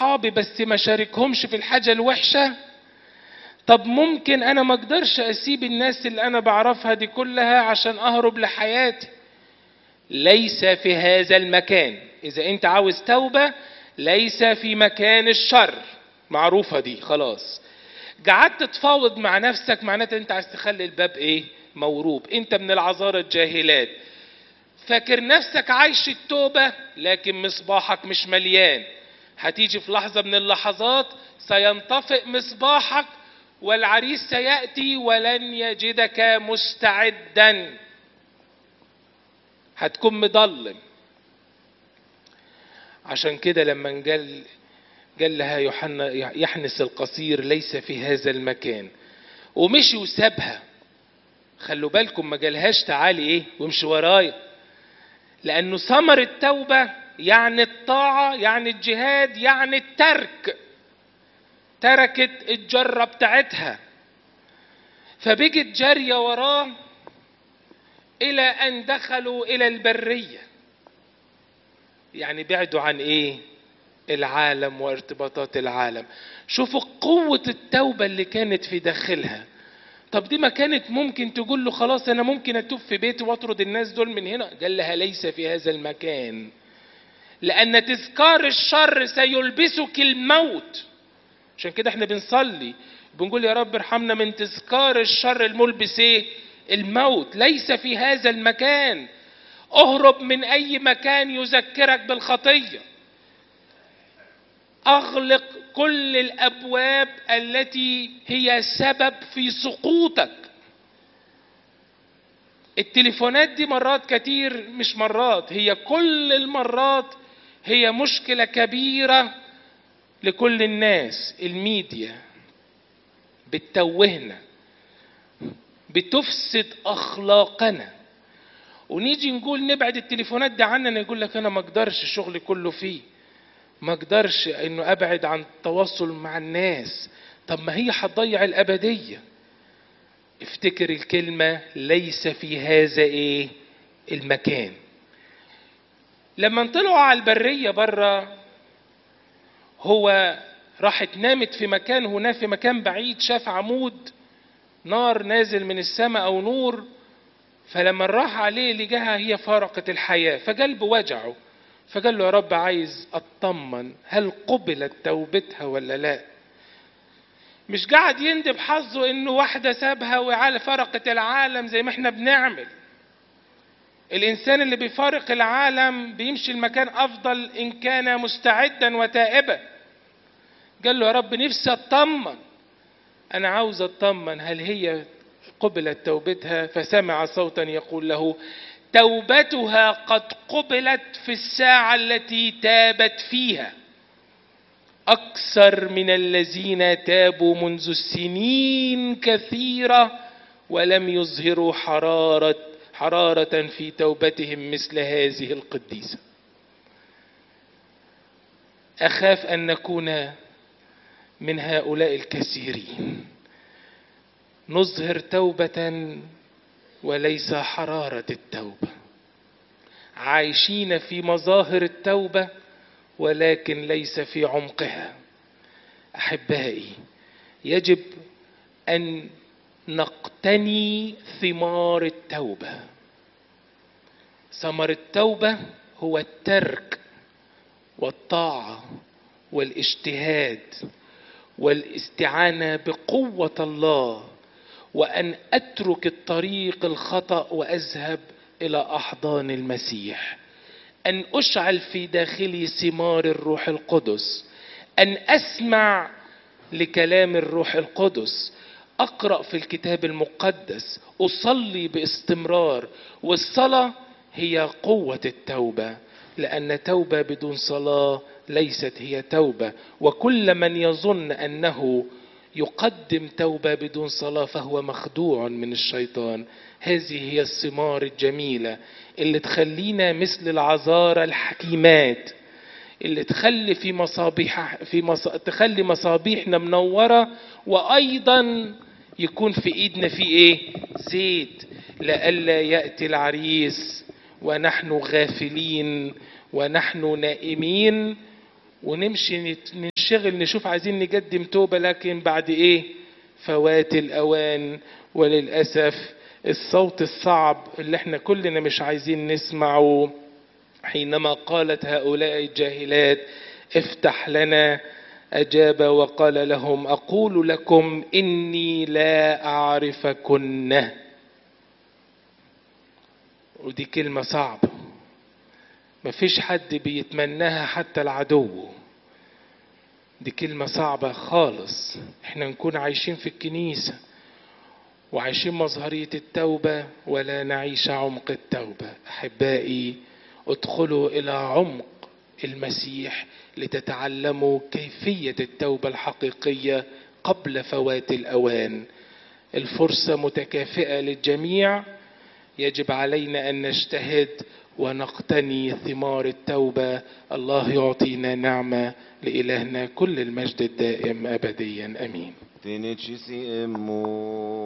صحابي بس ما شاركهمش في الحاجة الوحشة طب ممكن انا ما اقدرش اسيب الناس اللي انا بعرفها دي كلها عشان اهرب لحياتي ليس في هذا المكان اذا انت عاوز توبة ليس في مكان الشر معروفة دي خلاص قعدت تفاوض مع نفسك معناته انت عايز تخلي الباب ايه موروب انت من العذارى الجاهلات فاكر نفسك عايش التوبة لكن مصباحك مش مليان هتيجي في لحظة من اللحظات سينطفئ مصباحك والعريس سيأتي ولن يجدك مستعدا هتكون مضلم عشان كده لما قال قال لها يوحنا يحنس القصير ليس في هذا المكان ومشي وسابها خلوا بالكم ما قالهاش تعالي ايه وامشي ورايا لانه ثمر التوبه يعني الطاعه يعني الجهاد يعني الترك تركت الجره بتاعتها فبقت جاريه وراه الى ان دخلوا الى البريه يعني بعدوا عن ايه العالم وارتباطات العالم شوفوا قوة التوبة اللي كانت في داخلها طب دي ما كانت ممكن تقول له خلاص انا ممكن اتوب في بيتي واطرد الناس دول من هنا قال لها ليس في هذا المكان لان تذكار الشر سيلبسك الموت عشان كده احنا بنصلي بنقول يا رب ارحمنا من تذكار الشر الملبس ايه الموت ليس في هذا المكان اهرب من اي مكان يذكرك بالخطيه اغلق كل الابواب التي هي سبب في سقوطك التليفونات دي مرات كتير مش مرات هي كل المرات هي مشكله كبيره لكل الناس الميديا بتتوهنا بتفسد اخلاقنا ونيجي نقول نبعد التليفونات دي عننا يقول لك انا ما اقدرش الشغل كله فيه ما اقدرش انه ابعد عن التواصل مع الناس طب ما هي هتضيع الابديه افتكر الكلمه ليس في هذا ايه المكان لما طلعوا على البريه بره هو راحت نامت في مكان هنا في مكان بعيد شاف عمود نار نازل من السماء او نور فلما راح عليه لقاها هي فارقت الحياه فقلبه وجعه فقال له يا رب عايز اطمن هل قبلت توبتها ولا لا مش قاعد يندب حظه انه واحدة سابها وعلى فرقت العالم زي ما احنا بنعمل الانسان اللي بيفارق العالم بيمشي المكان افضل ان كان مستعدا وتائبا قال له يا رب نفسي اطمن انا عاوز اطمن هل هي قبلت توبتها فسمع صوتا يقول له توبتها قد قبلت في الساعة التي تابت فيها أكثر من الذين تابوا منذ سنين كثيرة ولم يظهروا حرارة حرارة في توبتهم مثل هذه القديسة. أخاف أن نكون من هؤلاء الكثيرين. نظهر توبة وليس حرارة التوبة عايشين في مظاهر التوبة ولكن ليس في عمقها أحبائي يجب أن نقتني ثمار التوبة ثمر التوبة هو الترك والطاعة والاجتهاد والاستعانة بقوة الله وان اترك الطريق الخطا واذهب الى احضان المسيح ان اشعل في داخلي ثمار الروح القدس ان اسمع لكلام الروح القدس اقرا في الكتاب المقدس اصلي باستمرار والصلاه هي قوه التوبه لان توبه بدون صلاه ليست هي توبه وكل من يظن انه يقدم توبة بدون صلاة فهو مخدوع من الشيطان هذه هي الثمار الجميلة اللي تخلينا مثل العذارى الحكيمات اللي تخلي في مصابيح في مص... تخلي مصابيحنا منورة وأيضا يكون في إيدنا في إيه؟ زيت لئلا يأتي العريس ونحن غافلين ونحن نائمين ونمشي ننشغل نشوف عايزين نقدم توبة لكن بعد ايه فوات الاوان وللأسف الصوت الصعب اللي احنا كلنا مش عايزين نسمعه حينما قالت هؤلاء الجاهلات افتح لنا أجاب وقال لهم أقول لكم إني لا أعرفكن ودي كلمة صعبة مفيش حد بيتمناها حتى العدو دي كلمة صعبة خالص احنا نكون عايشين في الكنيسة وعايشين مظهرية التوبة ولا نعيش عمق التوبة أحبائي ادخلوا إلى عمق المسيح لتتعلموا كيفية التوبة الحقيقية قبل فوات الأوان الفرصة متكافئة للجميع يجب علينا أن نجتهد ونقتني ثمار التوبة الله يعطينا نعمة لإلهنا كل المجد الدائم أبديا أمين Tinichisi emu.